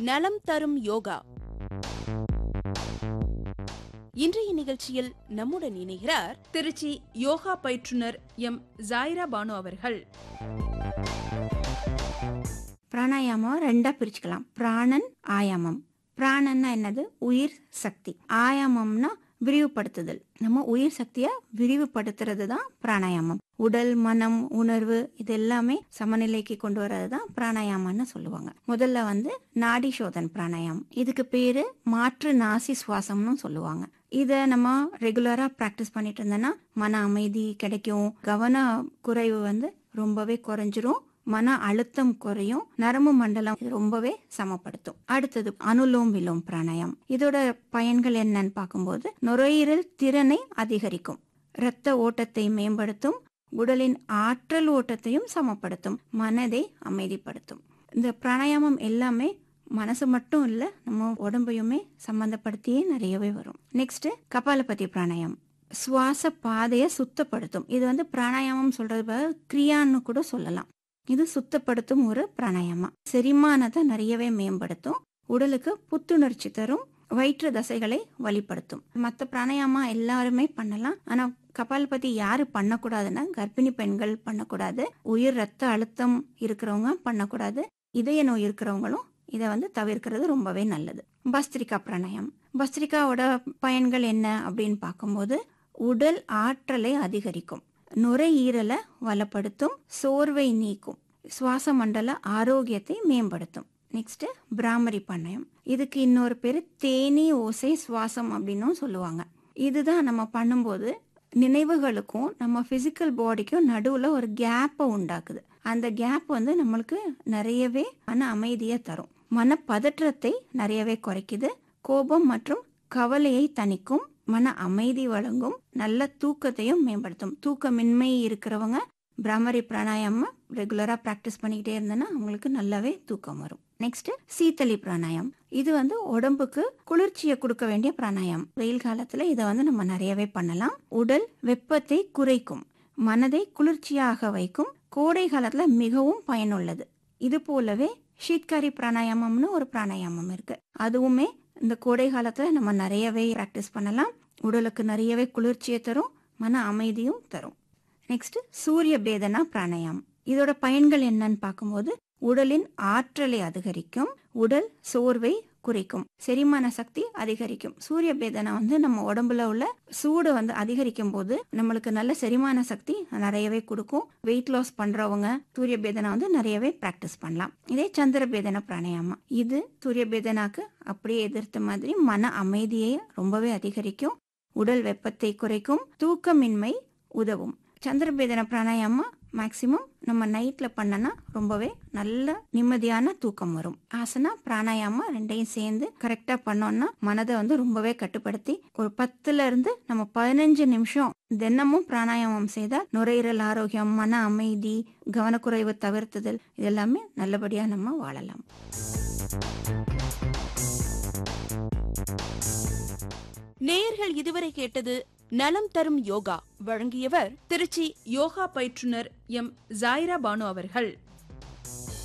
நலம் தரும் யோகா இன்றைய நிகழ்ச்சியில் நம்முடன் இணைகிறார் திருச்சி யோகா பயிற்றுனர் எம் ஜாயிரா பானு அவர்கள் பிராணாயாமம் ரெண்டா பிரிச்சுக்கலாம் பிராணன் ஆயாமம் பிராணன்னா என்னது உயிர் சக்தி ஆயாமம்னா விரிவுபடுத்துதல் நம்ம உயிர் சக்தியை விரிவுபடுத்துறது தான் பிராணாயாமம் உடல் மனம் உணர்வு இது எல்லாமே சமநிலைக்கு கொண்டு வர்றது தான் பிராணாயாமம்னு சொல்லுவாங்க முதல்ல வந்து நாடி சோதன் பிராணாயாமம் இதுக்கு பேரு மாற்று நாசி சுவாசம்னு சொல்லுவாங்க இதை நம்ம ரெகுலரா பிராக்டிஸ் பண்ணிட்டு இருந்தோம்னா மன அமைதி கிடைக்கும் கவன குறைவு வந்து ரொம்பவே குறைஞ்சிரும் மன அழுத்தம் குறையும் நரம்பு மண்டலம் இது ரொம்பவே சமப்படுத்தும் அடுத்தது அனுலோம் விலோம் பிராணாயம் இதோட பயன்கள் என்னன்னு பார்க்கும்போது நுரையீரல் திறனை அதிகரிக்கும் இரத்த ஓட்டத்தை மேம்படுத்தும் உடலின் ஆற்றல் ஓட்டத்தையும் சமப்படுத்தும் மனதை அமைதிப்படுத்தும் இந்த பிராணாயாமம் எல்லாமே மனசு மட்டும் இல்ல நம்ம உடம்பையுமே சம்பந்தப்படுத்தியே நிறையவே வரும் நெக்ஸ்ட் கபாலபதி பிராணாயம் சுவாச பாதையை சுத்தப்படுத்தும் இது வந்து பிராணாயாமம் சொல்றது பதிலா கிரியான்னு கூட சொல்லலாம் இது சுத்தப்படுத்தும் ஒரு பிராணாயாமா செரிமானத்தை நிறையவே மேம்படுத்தும் உடலுக்கு புத்துணர்ச்சி தரும் வயிற்று தசைகளை வலிப்படுத்தும் மற்ற பிராணாயாமா எல்லாருமே பண்ணலாம் ஆனா கபால்பதி யாரு பண்ணக்கூடாதுன்னா கர்ப்பிணி பெண்கள் பண்ணக்கூடாது உயிர் ரத்த அழுத்தம் இருக்கிறவங்க பண்ணக்கூடாது இதய நோய் இருக்கிறவங்களும் இதை வந்து தவிர்க்கிறது ரொம்பவே நல்லது பஸ்திரிகா பிராணாயம் பஸ்திரிகாவோட பயன்கள் என்ன அப்படின்னு பார்க்கும்போது உடல் ஆற்றலை அதிகரிக்கும் நுரையீரலை வளப்படுத்தும் சோர்வை நீக்கும் சுவாச மண்டல ஆரோக்கியத்தை மேம்படுத்தும் நெக்ஸ்ட் பிராமரி பண்ணயம் இதுக்கு இன்னொரு பேரு தேனி ஓசை சுவாசம் அப்படின்னும் சொல்லுவாங்க இதுதான் நம்ம பண்ணும்போது நினைவுகளுக்கும் நம்ம பிசிக்கல் பாடிக்கும் நடுவுல ஒரு கேப்பை உண்டாக்குது அந்த கேப் வந்து நம்மளுக்கு நிறையவே மன அமைதியை தரும் மன பதற்றத்தை நிறையவே குறைக்குது கோபம் மற்றும் கவலையை தணிக்கும் மன அமைதி வழங்கும் நல்ல தூக்கத்தையும் மேம்படுத்தும் தூக்கமின்மை இருக்கிறவங்க பிராமரி பிராணாயாம ரெகுலரா பிராக்டிஸ் பண்ணிக்கிட்டே இருந்தேன்னா அவங்களுக்கு நல்லாவே தூக்கம் வரும் நெக்ஸ்ட் சீத்தளி பிராணாயம் இது வந்து உடம்புக்கு குளிர்ச்சியை கொடுக்க வேண்டிய பிராணாயம் வெயில் காலத்துல இதை வந்து நம்ம நிறையவே பண்ணலாம் உடல் வெப்பத்தை குறைக்கும் மனதை குளிர்ச்சியாக வைக்கும் கோடை காலத்துல மிகவும் பயனுள்ளது இது போலவே ஷீட்காரி பிராணாயாமம்னு ஒரு பிராணாயாமம் இருக்கு அதுவுமே இந்த கோடை காலத்துல நம்ம நிறையவே பிராக்டிஸ் பண்ணலாம் உடலுக்கு நிறையவே குளிர்ச்சியை தரும் மன அமைதியும் தரும் நெக்ஸ்ட் சூரிய பேதனா பிராணாயாமம் இதோட பயன்கள் என்னன்னு பார்க்கும்போது உடலின் ஆற்றலை அதிகரிக்கும் உடல் சோர்வை குறைக்கும் செரிமான சக்தி அதிகரிக்கும் சூரிய பேதனை வந்து நம்ம உடம்புல உள்ள சூடு வந்து அதிகரிக்கும் போது நம்மளுக்கு நல்ல செரிமான சக்தி நிறையவே கொடுக்கும் வெயிட் லாஸ் பண்றவங்க சூரிய பேதனை வந்து நிறையவே பிராக்டிஸ் பண்ணலாம் இதே சந்திர பேதன பிராணாயாமா இது சூரிய பேதனாக்கு அப்படியே எதிர்த்த மாதிரி மன அமைதியை ரொம்பவே அதிகரிக்கும் உடல் வெப்பத்தை குறைக்கும் தூக்கமின்மை உதவும் சந்திரபேதன பிராணாயாமா மேக்சிமம் நம்ம நைட்ல பண்ணனா ரொம்பவே நல்ல நிம்மதியான தூக்கம் வரும் ஆசனா பிராணாயாமா ரெண்டையும் சேர்ந்து கரெக்டா பண்ணோம்னா மனதை வந்து ரொம்பவே கட்டுப்படுத்தி ஒரு பத்துல இருந்து நம்ம பதினஞ்சு நிமிஷம் தினமும் பிராணாயாமம் செய்தால் நுரையீரல் ஆரோக்கியம் மன அமைதி கவனக்குறைவு தவிர்த்துதல் இதெல்லாமே நல்லபடியா நம்ம வாழலாம் நேயர்கள் இதுவரை கேட்டது நலம் தரும் யோகா வழங்கியவர் திருச்சி யோகா பயிற்றுனர் எம் ஜாயிரா பானு அவர்கள்